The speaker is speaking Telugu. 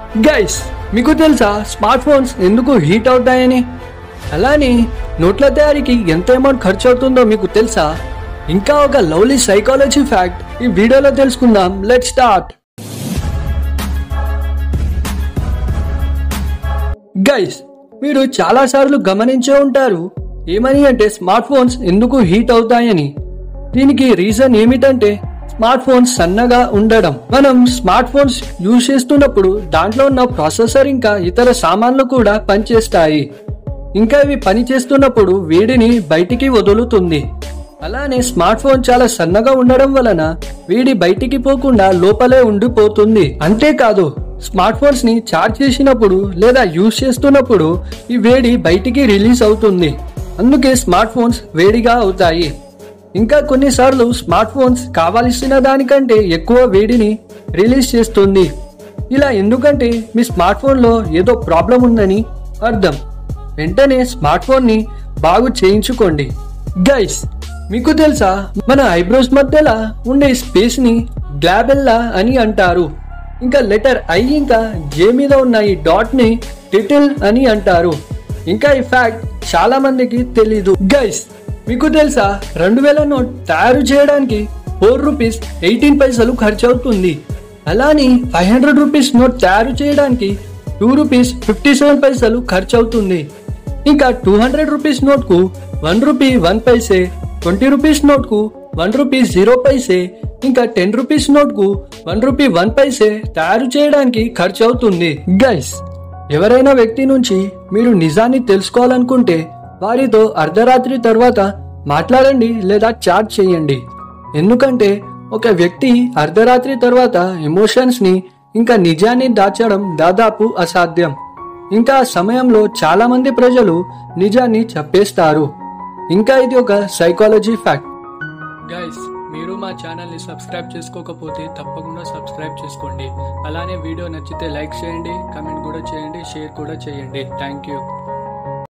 గైస్ మీకు తెలుసా స్మార్ట్ ఫోన్స్ ఎందుకు హీట్ అవుతాయని అలానే నోట్ల తయారీకి ఎంత అమౌంట్ ఖర్చు అవుతుందో మీకు తెలుసా ఇంకా ఒక లవ్లీ సైకాలజీ ఫ్యాక్ట్ ఈ వీడియోలో తెలుసుకుందాం లెట్ స్టార్ట్ గైస్ మీరు చాలా సార్లు గమనించే ఉంటారు ఏమని అంటే స్మార్ట్ ఫోన్స్ ఎందుకు హీట్ అవుతాయని దీనికి రీజన్ ఏమిటంటే స్మార్ట్ ఫోన్స్ సన్నగా ఉండడం మనం స్మార్ట్ ఫోన్స్ యూజ్ చేస్తున్నప్పుడు దాంట్లో ఉన్న ప్రాసెసర్ ఇంకా ఇతర సామాన్లు కూడా పనిచేస్తాయి ఇంకా ఇవి పని చేస్తున్నప్పుడు వేడిని బయటికి వదులుతుంది అలానే స్మార్ట్ ఫోన్ చాలా సన్నగా ఉండడం వలన వేడి బయటికి పోకుండా లోపలే ఉండిపోతుంది అంతేకాదు స్మార్ట్ ఫోన్స్ ని ఛార్జ్ చేసినప్పుడు లేదా యూజ్ చేస్తున్నప్పుడు ఈ వేడి బయటికి రిలీజ్ అవుతుంది అందుకే స్మార్ట్ ఫోన్స్ వేడిగా అవుతాయి ఇంకా కొన్నిసార్లు స్మార్ట్ ఫోన్స్ కావలసిన దానికంటే ఎక్కువ వేడిని రిలీజ్ చేస్తుంది ఇలా ఎందుకంటే మీ స్మార్ట్ ఫోన్లో ఏదో ప్రాబ్లం ఉందని అర్థం వెంటనే స్మార్ట్ ఫోన్ ని బాగు చేయించుకోండి గైస్ మీకు తెలుసా మన ఐబ్రోస్ మధ్యలో ఉండే స్పేస్ ని గ్లాబెల్లా అని అంటారు ఇంకా లెటర్ ఐ ఇంకా జే మీద ఉన్న ఈ డాట్ ని టిటిల్ అని అంటారు ఇంకా ఈ ఫ్యాక్ట్ చాలా మందికి తెలీదు గైస్ మీకు తెలుసా రెండు వేల నోట్ తయారు చేయడానికి ఫోర్ రూపీస్ ఎయిటీన్ పైసలు ఖర్చు అవుతుంది అలానే ఫైవ్ హండ్రెడ్ రూపీస్ నోట్ తయారు చేయడానికి టూ రూపీస్ ఫిఫ్టీ సెవెన్ పైసలు ఖర్చు అవుతుంది ఇంకా టూ హండ్రెడ్ రూపీస్ నోట్ కు one rupee one paise twenty rupees note కు వన్ రూపీ జీరో పైసే ఇంకా టెన్ రూపీస్ నోట్ కు వన్ రూపీ వన్ పైసే తయారు చేయడానికి ఖర్చు అవుతుంది గైస్ ఎవరైనా వ్యక్తి నుంచి మీరు నిజాన్ని తెలుసుకోవాలనుకుంటే వారితో అర్ధరాత్రి తర్వాత మాట్లాడండి లేదా చాట్ చేయండి ఎందుకంటే ఒక వ్యక్తి అర్ధరాత్రి తర్వాత ఎమోషన్స్ ని ఇంకా నిజాన్ని దాచడం దాదాపు అసాధ్యం ఇంకా ఆ సమయంలో చాలా మంది ప్రజలు నిజాన్ని చెప్పేస్తారు ఇంకా ఇది ఒక సైకాలజీ ఫ్యాక్ట్ గైస్ మీరు మా ఛానల్ ని సబ్స్క్రైబ్ చేసుకోకపోతే తప్పకుండా సబ్స్క్రైబ్ చేసుకోండి అలానే వీడియో నచ్చితే లైక్ చేయండి కమెంట్ కూడా చేయండి షేర్ కూడా చేయండి థ్యాంక్ యూ